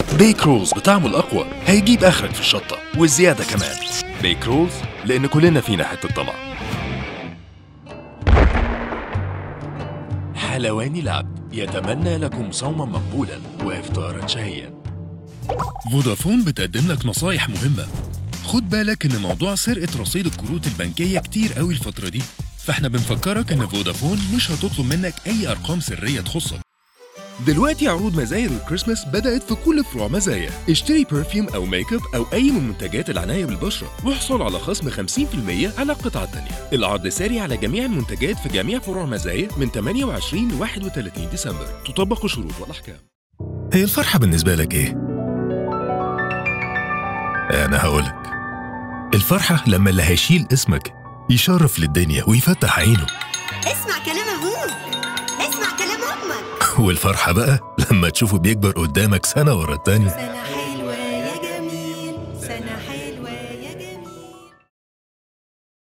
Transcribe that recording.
بيك رولز بطعمه الأقوى هيجيب آخرك في الشطة والزيادة كمان بيك رولز لأن كلنا فينا حتة طمع حلواني العبد يتمنى لكم صوما مقبولا وإفطارا شهيا فودافون بتقدم لك نصايح مهمة خد بالك ان موضوع سرقة رصيد الكروت البنكية كتير قوي الفترة دي فاحنا بنفكرك ان فودافون مش هتطلب منك اي ارقام سرية تخصك دلوقتي عروض مزايا الكريسماس بدأت في كل فروع مزايا اشتري برفيوم أو ميك اب أو أي من منتجات العناية بالبشرة واحصل على خصم 50% على قطعة تانية العرض ساري على جميع المنتجات في جميع فروع مزايا من 28 ل 31 ديسمبر تطبق الشروط والأحكام هي الفرحة بالنسبة لك إيه؟ أنا هقولك الفرحة لما اللي هيشيل اسمك يشرف للدنيا ويفتح عينه اسمع كلام ابوك اسمع كلام امك والفرحة بقى لما تشوفه بيكبر قدامك سنة ورا التانية سنة